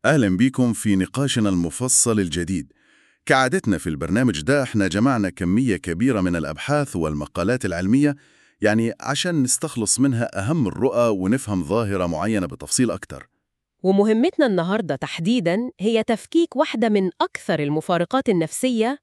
أهلا بيكم في نقاشنا المفصل الجديد كعادتنا في البرنامج ده احنا جمعنا كمية كبيرة من الأبحاث والمقالات العلمية يعني عشان نستخلص منها أهم الرؤى ونفهم ظاهرة معينة بتفصيل أكتر ومهمتنا النهاردة تحديداً هي تفكيك واحدة من أكثر المفارقات النفسية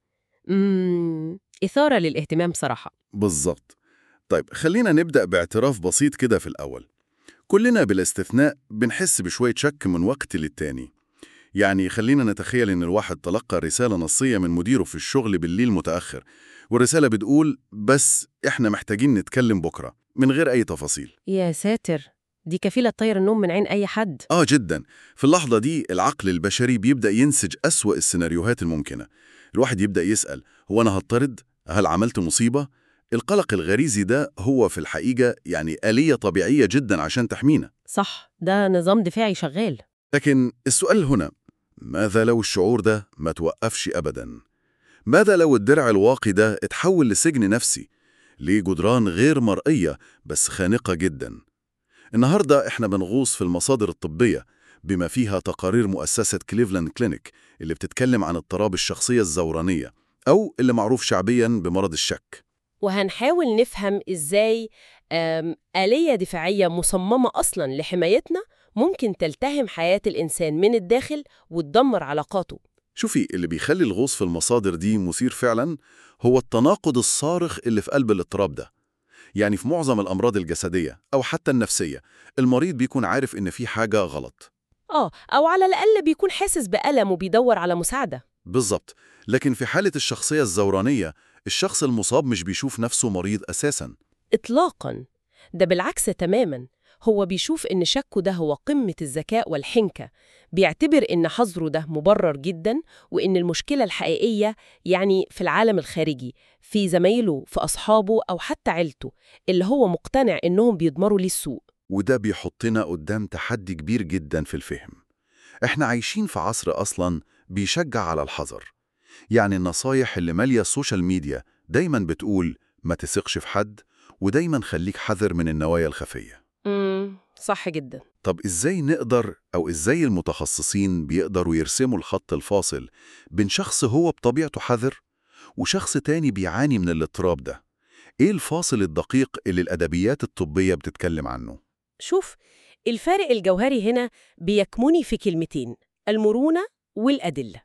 مم... إثارة للاهتمام بصراحة بالظبط طيب خلينا نبدأ باعتراف بسيط كده في الأول كلنا بلا استثناء بنحس بشوية شك من وقت للتاني يعني خلينا نتخيل إن الواحد تلقى رسالة نصية من مديره في الشغل بالليل متأخر والرسالة بتقول بس إحنا محتاجين نتكلم بكرة من غير أي تفاصيل يا ساتر دي كفيلة تطير النوم من عين أي حد آه جدا في اللحظة دي العقل البشري بيبدأ ينسج أسوأ السيناريوهات الممكنة الواحد يبدأ يسأل هو أنا هضطرد؟ هل عملت مصيبة؟ القلق الغريزي ده هو في الحقيقة يعني آلية طبيعية جدا عشان تحمينا صح ده نظام دفاعي شغال لكن السؤال هنا ماذا لو الشعور ده ما توقفش أبدا؟ ماذا لو الدرع الواقي ده اتحول لسجن نفسي؟ ليه جدران غير مرئية بس خانقة جدا؟ النهاردة احنا بنغوص في المصادر الطبية بما فيها تقارير مؤسسة كليفلاند كلينيك اللي بتتكلم عن اضطراب الشخصية الزورانية أو اللي معروف شعبيا بمرض الشك وهنحاول نفهم إزاي آم، آلية دفاعية مصممة أصلاً لحمايتنا ممكن تلتهم حياة الإنسان من الداخل وتدمر علاقاته شوفي اللي بيخلي الغوص في المصادر دي مثير فعلا هو التناقض الصارخ اللي في قلب الاضطراب ده يعني في معظم الأمراض الجسدية أو حتى النفسية المريض بيكون عارف إن في حاجة غلط آه أو على الأقل بيكون حاسس بألم وبيدور على مساعدة بالظبط لكن في حالة الشخصية الزورانية الشخص المصاب مش بيشوف نفسه مريض أساساً إطلاقاً ده بالعكس تماماً هو بيشوف إن شكه ده هو قمة الذكاء والحنكة بيعتبر إن حظره ده مبرر جداً وإن المشكلة الحقيقية يعني في العالم الخارجي في زمايله في أصحابه أو حتى عيلته اللي هو مقتنع إنهم بيضمروا ليه السوء وده بيحطنا قدام تحدي كبير جدا في الفهم احنا عايشين في عصر أصلا بيشجع على الحذر يعني النصايح اللي مالية السوشيال ميديا دايما بتقول ما تثقش في حد ودايما خليك حذر من النوايا الخفية امم صح جدا طب إزاي نقدر أو إزاي المتخصصين بيقدروا يرسموا الخط الفاصل بين شخص هو بطبيعته حذر وشخص تاني بيعاني من الاضطراب ده؟ إيه الفاصل الدقيق اللي الأدبيات الطبية بتتكلم عنه؟ شوف الفارق الجوهري هنا بيكمن في كلمتين المرونة والأدلة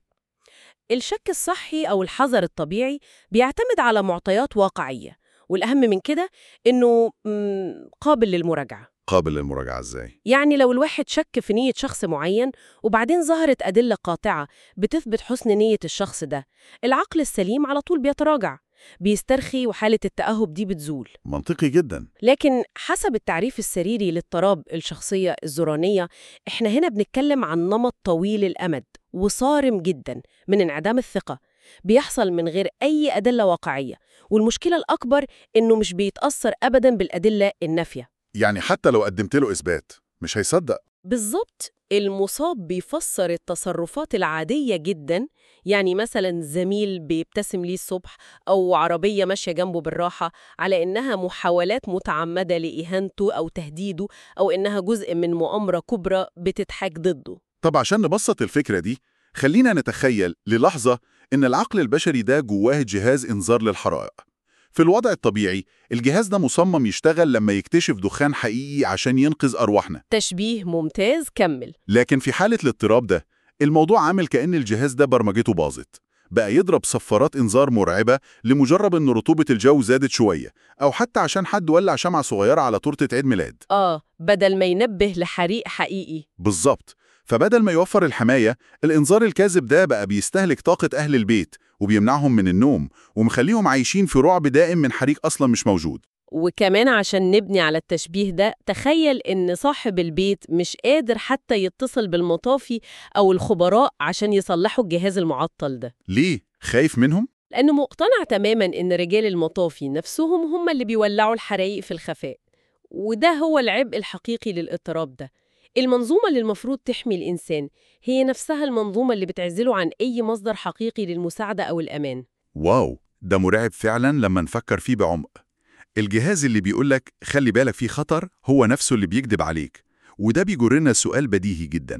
الشك الصحي أو الحذر الطبيعي بيعتمد على معطيات واقعية والأهم من كده إنه مم، قابل للمراجعة قابل للمراجعة إزاي؟ يعني لو الواحد شك في نية شخص معين وبعدين ظهرت أدلة قاطعة بتثبت حسن نية الشخص ده العقل السليم على طول بيتراجع بيسترخي وحالة التأهب دي بتزول منطقي جدا لكن حسب التعريف السريري للاضطراب الشخصية الزورانية إحنا هنا بنتكلم عن نمط طويل الأمد وصارم جدا من انعدام الثقة بيحصل من غير أي أدلة واقعية والمشكلة الأكبر إنه مش بيتأثر أبدا بالأدلة النافية يعني حتى لو قدمت له إثبات مش هيصدق بالظبط المصاب بيفسر التصرفات العادية جدا يعني مثلا زميل بيبتسم ليه الصبح أو عربية ماشية جنبه بالراحة على إنها محاولات متعمدة لإهانته أو تهديده أو إنها جزء من مؤامرة كبرى بتتحاك ضده طب عشان نبسط الفكرة دي خلينا نتخيل للحظة إن العقل البشري ده جواه جهاز إنذار للحرائق في الوضع الطبيعي الجهاز ده مصمم يشتغل لما يكتشف دخان حقيقي عشان ينقذ أرواحنا تشبيه ممتاز كمل لكن في حالة الاضطراب ده الموضوع عامل كأن الجهاز ده برمجته باظت بقى يضرب صفارات إنذار مرعبة لمجرد إن رطوبة الجو زادت شوية أو حتى عشان حد ولع شمعة صغيرة على تورتة عيد ميلاد آه بدل ما ينبه لحريق حقيقي بالظبط فبدل ما يوفر الحماية الإنذار الكاذب ده بقى بيستهلك طاقة أهل البيت وبيمنعهم من النوم ومخليهم عايشين في رعب دائم من حريق أصلا مش موجود وكمان عشان نبني على التشبيه ده تخيل إن صاحب البيت مش قادر حتى يتصل بالمطافي أو الخبراء عشان يصلحوا الجهاز المعطل ده ليه؟ خايف منهم؟ لأنه مقتنع تماماً إن رجال المطافي نفسهم هم اللي بيولعوا الحرايق في الخفاء وده هو العبء الحقيقي للاضطراب ده المنظومة اللي المفروض تحمي الإنسان هي نفسها المنظومة اللي بتعزله عن أي مصدر حقيقي للمساعدة أو الأمان واو ده مرعب فعلا لما نفكر فيه بعمق الجهاز اللي بيقولك خلي بالك فيه خطر هو نفسه اللي بيكذب عليك وده بيجرنا سؤال بديهي جدا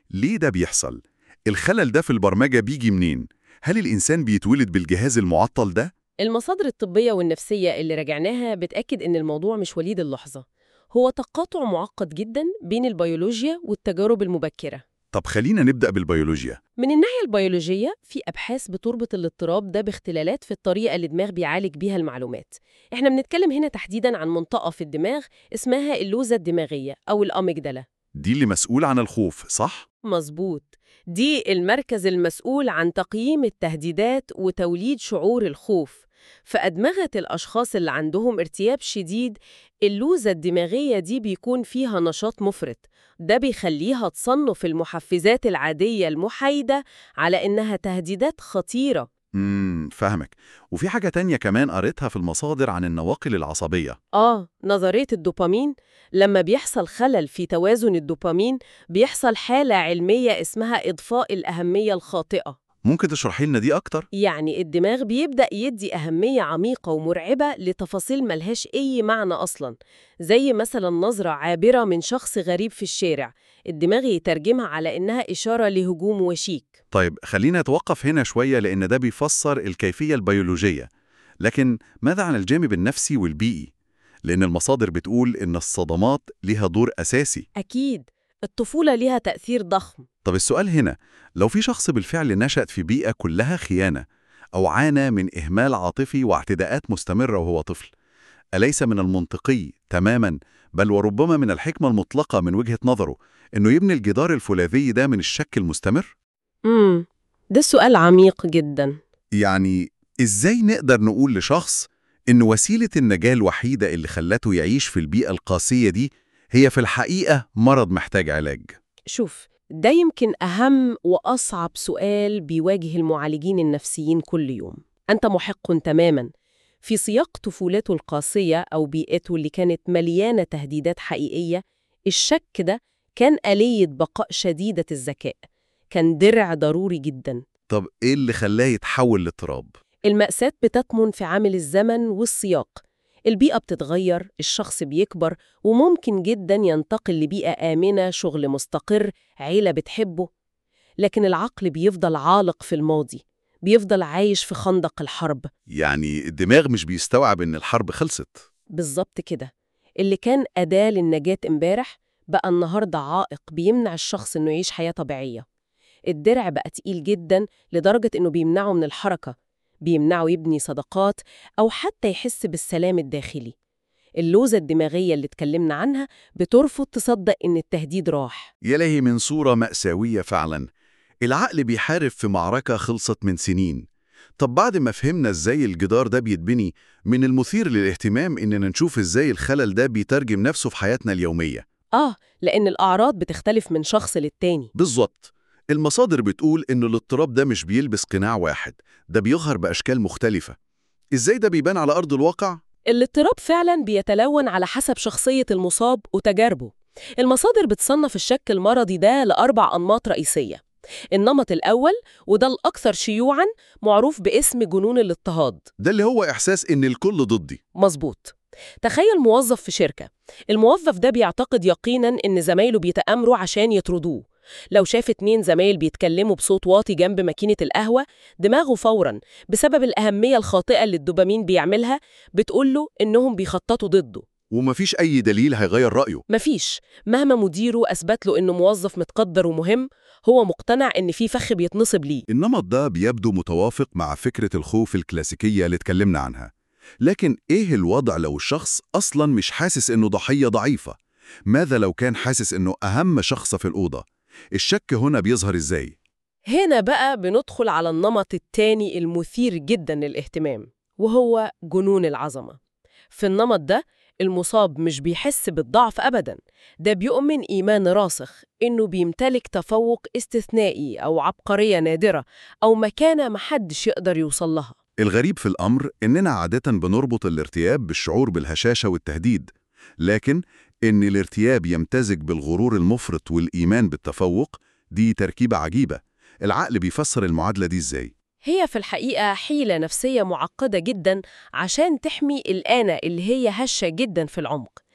ليه ده بيحصل؟ الخلل ده في البرمجة بيجي منين؟ هل الإنسان بيتولد بالجهاز المعطل ده؟ المصادر الطبية والنفسية اللي راجعناها بتأكد إن الموضوع مش وليد اللحظة هو تقاطع معقد جدا بين البيولوجيا والتجارب المبكرة طب خلينا نبدأ بالبيولوجيا من الناحية البيولوجية في أبحاث بتربط الاضطراب ده باختلالات في الطريقة اللي الدماغ بيعالج بيها المعلومات احنا بنتكلم هنا تحديداً عن منطقة في الدماغ اسمها اللوزة الدماغية أو الأميجدلا دي اللي مسؤول عن الخوف صح؟ مظبوط دي المركز المسؤول عن تقييم التهديدات وتوليد شعور الخوف فأدمغة الأشخاص اللي عندهم ارتياب شديد اللوزة الدماغية دي بيكون فيها نشاط مفرط ده بيخليها تصنف المحفزات العادية المحايدة على إنها تهديدات خطيرة امم فاهمك وفي حاجة تانية كمان قريتها في المصادر عن النواقل العصبية آه نظرية الدوبامين لما بيحصل خلل في توازن الدوبامين بيحصل حالة علمية اسمها إضفاء الأهمية الخاطئة ممكن تشرحي لنا دي أكتر؟ يعني الدماغ بيبدأ يدي أهمية عميقة ومرعبة لتفاصيل ملهاش أي معنى أصلاً زي مثلاً نظرة عابرة من شخص غريب في الشارع الدماغ يترجمها على إنها إشارة لهجوم وشيك طيب خلينا نتوقف هنا شوية لأن ده بيفسر الكيفية البيولوجية لكن ماذا عن الجانب النفسي والبيئي؟ لأن المصادر بتقول إن الصدمات ليها دور أساسي أكيد الطفولة ليها تأثير ضخم طب السؤال هنا لو في شخص بالفعل نشأ في بيئة كلها خيانة أو عانى من إهمال عاطفي واعتداءات مستمرة وهو طفل أليس من المنطقي تماما بل وربما من الحكمة المطلقة من وجهة نظره إنه يبني الجدار الفولاذي ده من الشك المستمر؟ امم ده سؤال عميق جدا يعني إزاي نقدر نقول لشخص إن وسيلة النجاة الوحيدة اللي خلته يعيش في البيئة القاسية دي هي في الحقيقة مرض محتاج علاج؟ شوف ده يمكن أهم وأصعب سؤال بيواجه المعالجين النفسيين كل يوم أنت محق تماماً في سياق طفولته القاسية أو بيئته اللي كانت مليانة تهديدات حقيقية الشك ده كان آلية بقاء شديدة الذكاء كان درع ضروري جداً طب إيه اللي خلاه يتحول لاضطراب؟ المأساة بتكمن في عامل الزمن والسياق البيئة بتتغير، الشخص بيكبر وممكن جدا ينتقل لبيئة آمنة، شغل مستقر، عيلة بتحبه لكن العقل بيفضل عالق في الماضي بيفضل عايش في خندق الحرب يعني الدماغ مش بيستوعب إن الحرب خلصت بالظبط كده اللي كان أداة للنجاة امبارح بقى النهاردة عائق بيمنع الشخص إنه يعيش حياة طبيعية الدرع بقى تقيل جدا لدرجة إنه بيمنعه من الحركة بيمنعه يبني صداقات أو حتى يحس بالسلام الداخلي اللوزة الدماغية اللي اتكلمنا عنها بترفض تصدق إن التهديد راح يلهي من صورة مأساوية فعلا العقل بيحارب في معركة خلصت من سنين طب بعد ما فهمنا ازاي الجدار ده بيتبني من المثير للاهتمام اننا نشوف ازاي الخلل ده بيترجم نفسه في حياتنا اليومية آه لأن الأعراض بتختلف من شخص للتاني بالظبط المصادر بتقول ان الاضطراب ده مش بيلبس قناع واحد ده بيظهر بأشكال مختلفة ازاي ده بيبان على أرض الواقع؟ الاضطراب فعلا بيتلون على حسب شخصية المصاب وتجاربه المصادر بتصنف الشك المرضي ده لأربع أنماط رئيسية النمط الأول وده الأكثر شيوعاً معروف باسم جنون الاضطهاد ده اللي هو إحساس ان الكل ضدي مظبوط تخيل موظف في شركة الموظف ده بيعتقد يقيناً إن زمايله بيتآمروا عشان يطردوه لو شاف اتنين زمايل بيتكلموا بصوت واطي جنب ماكينة القهوة دماغه فوراً بسبب الأهمية الخاطئة اللي الدوبامين بيعملها بتقوله إنهم بيخططوا ضده ومفيش أي دليل هيغير رأيه مفيش مهما مديره أثبت له إنه موظف متقدر ومهم هو مقتنع إن في فخ بيتنصب ليه النمط ده بيبدو متوافق مع فكرة الخوف الكلاسيكية اللي اتكلمنا عنها لكن إيه الوضع لو الشخص أصلاً مش حاسس إنه ضحية ضعيفة؟ ماذا لو كان حاسس إنه أهم شخص في الأوضة؟ الشك هنا بيظهر إزاي؟ هنا بقى بندخل على النمط التاني المثير جدا للاهتمام وهو جنون العظمة في النمط ده المصاب مش بيحس بالضعف أبدا ده بيؤمن إيمان راسخ إنه بيمتلك تفوق استثنائي أو عبقرية نادرة أو مكانة محدش يقدر يوصل لها الغريب في الأمر إننا عادة بنربط الارتياب بالشعور بالهشاشة والتهديد لكن إن الارتياب يمتزج بالغرور المفرط والإيمان بالتفوق دي تركيبة عجيبة العقل بيفسر المعادلة دي إزاي؟ هي في الحقيقة حيلة نفسية معقدة جدا عشان تحمي الآنة اللي هي هشة جدا في العمق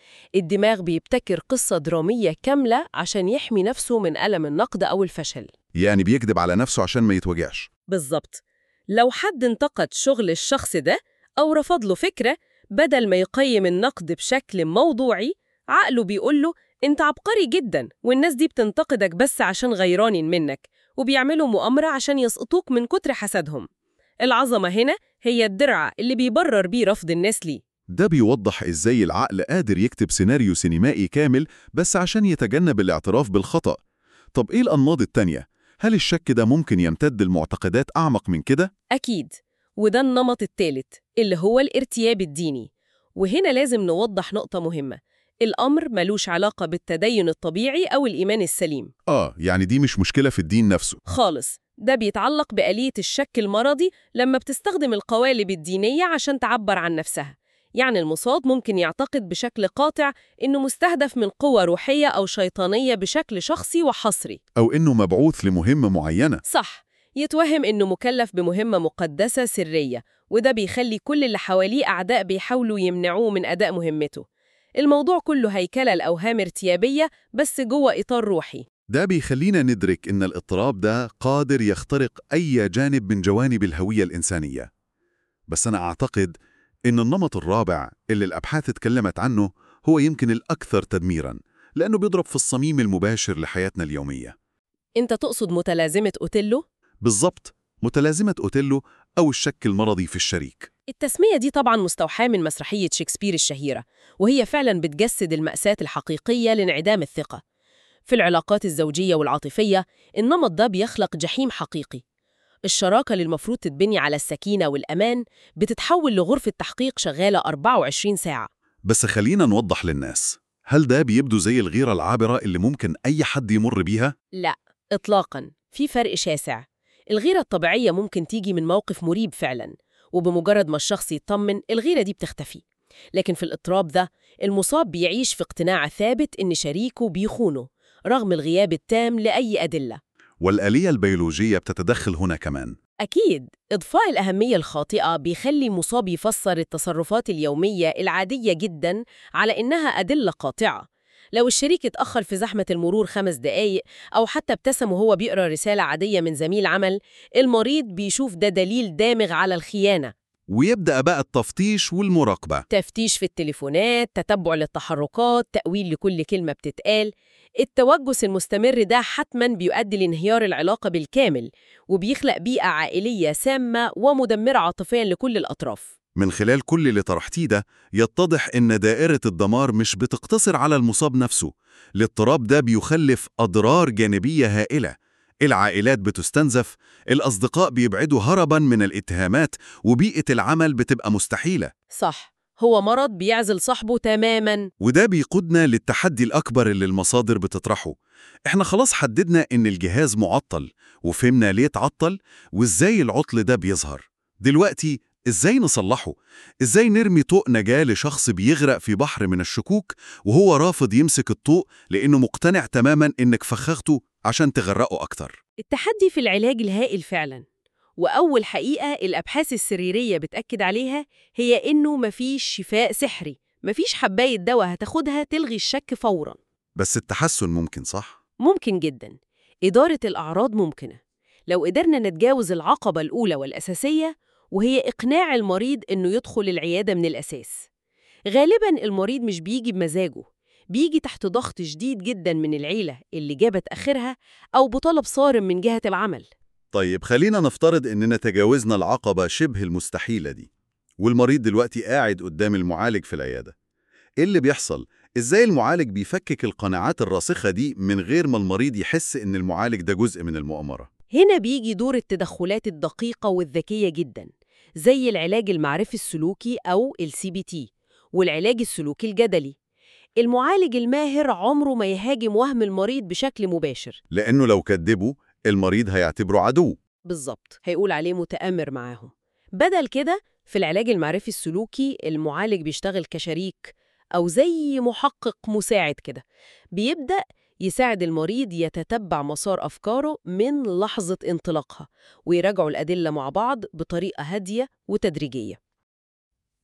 الدماغ بيبتكر قصة درامية كاملة عشان يحمي نفسه من ألم النقد أو الفشل يعني بيكذب على نفسه عشان ما يتوجعش بالظبط لو حد انتقد شغل الشخص ده أو رفض له فكرة بدل ما يقيم النقد بشكل موضوعي عقله بيقول له أنت عبقري جدا والناس دي بتنتقدك بس عشان غيرانين منك وبيعملوا مؤامرة عشان يسقطوك من كتر حسدهم العظمة هنا هي الدرع اللي بيبرر بيه رفض الناس ليه ده بيوضح إزاي العقل قادر يكتب سيناريو سينمائي كامل بس عشان يتجنب الاعتراف بالخطأ طب إيه الأنماط التانية؟ هل الشك ده ممكن يمتد لمعتقدات أعمق من كده؟ أكيد وده النمط الثالث اللي هو الارتياب الديني وهنا لازم نوضح نقطة مهمة الأمر ملوش علاقة بالتدين الطبيعي أو الإيمان السليم آه يعني دي مش مشكلة في الدين نفسه خالص ده بيتعلق بآلية الشك المرضي لما بتستخدم القوالب الدينية عشان تعبر عن نفسها يعني المصاب ممكن يعتقد بشكل قاطع إنه مستهدف من قوة روحية أو شيطانية بشكل شخصي وحصري أو إنه مبعوث لمهمة معينة صح يتوهم إنه مكلف بمهمة مقدسة سرية وده بيخلي كل اللي حواليه أعداء بيحاولوا يمنعوه من أداء مهمته الموضوع كله هيكلة الأوهام ارتيابية بس جوه إطار روحي ده بيخلينا ندرك إن الاضطراب ده قادر يخترق أي جانب من جوانب الهوية الإنسانية بس أنا أعتقد إن النمط الرابع اللي الأبحاث اتكلمت عنه هو يمكن الأكثر تدميراً لأنه بيضرب في الصميم المباشر لحياتنا اليومية أنت تقصد متلازمة أوتيلو؟ بالضبط متلازمة أوتيلو أو الشك المرضي في الشريك التسمية دي طبعا مستوحاة من مسرحية شكسبير الشهيرة وهي فعلا بتجسد المأساة الحقيقية لانعدام الثقة في العلاقات الزوجية والعاطفية النمط ده بيخلق جحيم حقيقي الشراكة اللي المفروض تتبني على السكينة والأمان بتتحول لغرفة تحقيق شغالة 24 ساعة بس خلينا نوضح للناس هل ده بيبدو زي الغيرة العابرة اللي ممكن أي حد يمر بيها؟ لا إطلاقاً في فرق شاسع الغيرة الطبيعية ممكن تيجي من موقف مريب فعلاً وبمجرد ما الشخص يطمن الغيرة دي بتختفي لكن في الاضطراب ده المصاب بيعيش في اقتناع ثابت إن شريكه بيخونه رغم الغياب التام لأي أدلة والآلية البيولوجية بتتدخل هنا كمان أكيد إضفاء الأهمية الخاطئة بيخلي المصاب يفسر التصرفات اليومية العادية جداً على إنها أدلة قاطعة لو الشريك اتأخر في زحمة المرور خمس دقايق أو حتى ابتسم وهو بيقرأ رسالة عادية من زميل عمل المريض بيشوف ده دليل دامغ على الخيانة ويبدأ بقى التفتيش والمراقبة تفتيش في التليفونات تتبع للتحركات تأويل لكل كلمة بتتقال التوجس المستمر ده حتما بيؤدي لانهيار العلاقة بالكامل وبيخلق بيئة عائلية سامة ومدمرة عاطفيا لكل الأطراف من خلال كل اللي طرحتيه ده يتضح إن دائرة الدمار مش بتقتصر على المصاب نفسه الاضطراب ده بيخلف أضرار جانبية هائلة العائلات بتستنزف الأصدقاء بيبعدوا هرباً من الاتهامات وبيئة العمل بتبقى مستحيلة صح هو مرض بيعزل صاحبه تماما وده بيقودنا للتحدي الأكبر اللي المصادر بتطرحه إحنا خلاص حددنا إن الجهاز معطل وفهمنا ليه اتعطل وإزاي العطل ده بيظهر دلوقتي إزاي نصلحه؟ إزاي نرمي طوق نجاة لشخص بيغرق في بحر من الشكوك وهو رافض يمسك الطوق لأنه مقتنع تماماً إنك فخخته عشان تغرقه أكتر التحدي في العلاج الهائل فعلا وأول حقيقة الأبحاث السريرية بتأكد عليها هي إنه مفيش شفاء سحري مفيش حباية دواء هتاخدها تلغي الشك فوراً بس التحسن ممكن صح؟ ممكن جدا إدارة الأعراض ممكنة لو قدرنا نتجاوز العقبة الأولى والأساسية وهي إقناع المريض إنه يدخل العيادة من الأساس غالباً المريض مش بيجي بمزاجه بيجي تحت ضغط شديد جدا من العيلة اللي جابت آخرها أو بطلب صارم من جهة العمل طيب خلينا نفترض إننا تجاوزنا العقبة شبه المستحيلة دي والمريض دلوقتي قاعد قدام المعالج في العيادة إيه اللي بيحصل؟ إزاي المعالج بيفكك القناعات الراسخة دي من غير ما المريض يحس إن المعالج ده جزء من المؤامرة؟ هنا بيجي دور التدخلات الدقيقة والذكية جدا زي العلاج المعرفي السلوكي أو ال CBT والعلاج السلوكي الجدلي المعالج الماهر عمره ما يهاجم وهم المريض بشكل مباشر لأنه لو كدبه المريض هيعتبره عدو بالظبط هيقول عليه متآمر معاهم بدل كده في العلاج المعرفي السلوكي المعالج بيشتغل كشريك أو زي محقق مساعد كده بيبدأ يساعد المريض يتتبع مسار أفكاره من لحظة انطلاقها ويراجعوا الأدلة مع بعض بطريقة هادية وتدريجية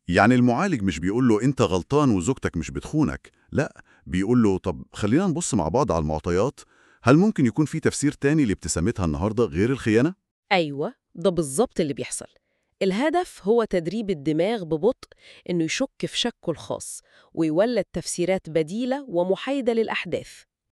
يعني المعالج مش بيقول له أنت غلطان وزوجتك مش بتخونك لا بيقول له طب خلينا نبص مع بعض على المعطيات هل ممكن يكون في تفسير تاني لابتسامتها النهاردة غير الخيانة؟ أيوة ده بالظبط اللي بيحصل الهدف هو تدريب الدماغ ببطء إنه يشك في شكه الخاص ويولد تفسيرات بديلة ومحايدة للأحداث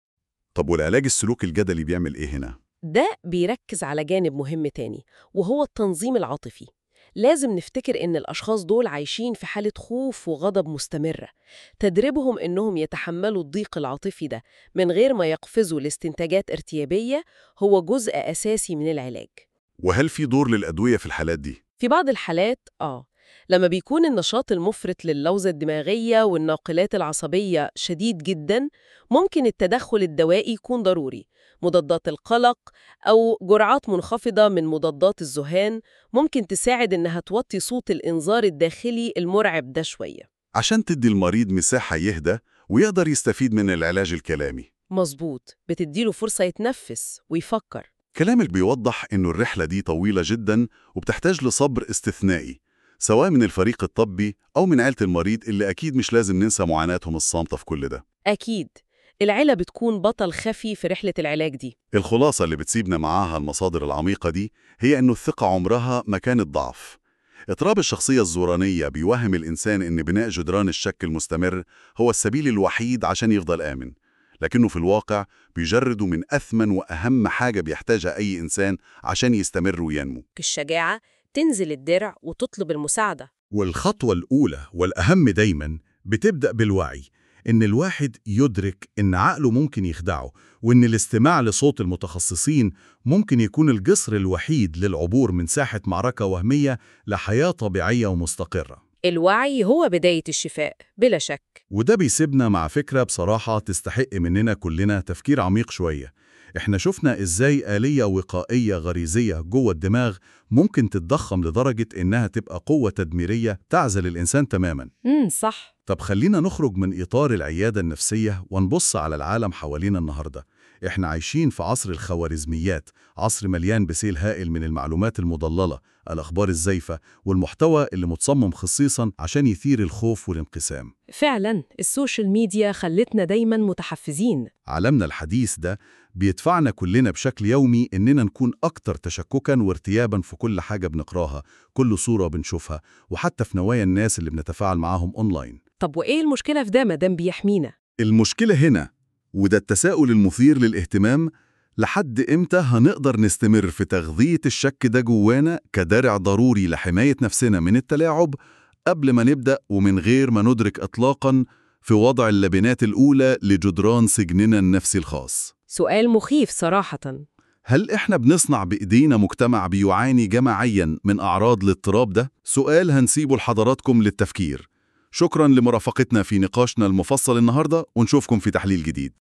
طب والعلاج السلوك الجدلي بيعمل إيه هنا؟ ده بيركز على جانب مهم تاني وهو التنظيم العاطفي لازم نفتكر إن الأشخاص دول عايشين في حالة خوف وغضب مستمرة تدريبهم إنهم يتحملوا الضيق العاطفي ده من غير ما يقفزوا لاستنتاجات ارتيابية هو جزء أساسي من العلاج وهل في دور للأدوية في الحالات دي؟ في بعض الحالات آه لما بيكون النشاط المفرط للوزة الدماغية والناقلات العصبية شديد جدا ممكن التدخل الدوائي يكون ضروري مضادات القلق أو جرعات منخفضة من مضادات الذهان ممكن تساعد إنها توطي صوت الإنذار الداخلي المرعب ده شوية عشان تدي المريض مساحة يهدى ويقدر يستفيد من العلاج الكلامي مظبوط بتديله فرصة يتنفس ويفكر كلامك بيوضح إنه الرحلة دي طويلة جدا وبتحتاج لصبر استثنائي سواء من الفريق الطبي أو من عيلة المريض اللي أكيد مش لازم ننسى معاناتهم الصامتة في كل ده أكيد العيلة بتكون بطل خفي في رحلة العلاج دي الخلاصة اللي بتسيبنا معاها المصادر العميقة دي هي إنه الثقة عمرها ما كانت ضعف اضطراب الشخصية الزورانية بيوهم الإنسان إن بناء جدران الشك المستمر هو السبيل الوحيد عشان يفضل آمن لكنه في الواقع بيجرده من أثمن وأهم حاجة بيحتاجها أي إنسان عشان يستمر وينمو الشجاعة تنزل الدرع وتطلب المساعدة والخطوة الأولى والأهم دايما بتبدأ بالوعي إن الواحد يدرك إن عقله ممكن يخدعه وإن الاستماع لصوت المتخصصين ممكن يكون الجسر الوحيد للعبور من ساحة معركة وهمية لحياة طبيعية ومستقرة الوعي هو بداية الشفاء بلا شك وده بيسيبنا مع فكرة بصراحة تستحق مننا كلنا تفكير عميق شوية احنا شفنا ازاي آلية وقائية غريزية جوه الدماغ ممكن تتضخم لدرجة انها تبقى قوة تدميرية تعزل الانسان تماما امم صح طب خلينا نخرج من إطار العيادة النفسية ونبص على العالم حوالينا النهاردة إحنا عايشين في عصر الخوارزميات عصر مليان بسيل هائل من المعلومات المضللة الأخبار الزيفة والمحتوى اللي متصمم خصيصا عشان يثير الخوف والانقسام فعلا السوشيال ميديا خلتنا دايما متحفزين عالمنا الحديث ده بيدفعنا كلنا بشكل يومي إننا نكون أكتر تشككاً وارتياباً في كل حاجة بنقراها كل صورة بنشوفها وحتى في نوايا الناس اللي بنتفاعل معاهم أونلاين طب وإيه المشكلة في ده مادام بيحمينا؟ المشكلة هنا وده التساؤل المثير للاهتمام لحد إمتى هنقدر نستمر في تغذية الشك ده جوانا كدرع ضروري لحماية نفسنا من التلاعب قبل ما نبدأ ومن غير ما ندرك إطلاقاً في وضع اللبنات الأولى لجدران سجننا النفسي الخاص سؤال مخيف صراحة هل إحنا بنصنع بإيدينا مجتمع بيعاني جماعياً من أعراض الاضطراب ده؟ سؤال هنسيبه لحضراتكم للتفكير شكراً لمرافقتنا في نقاشنا المفصل النهاردة ونشوفكم في تحليل جديد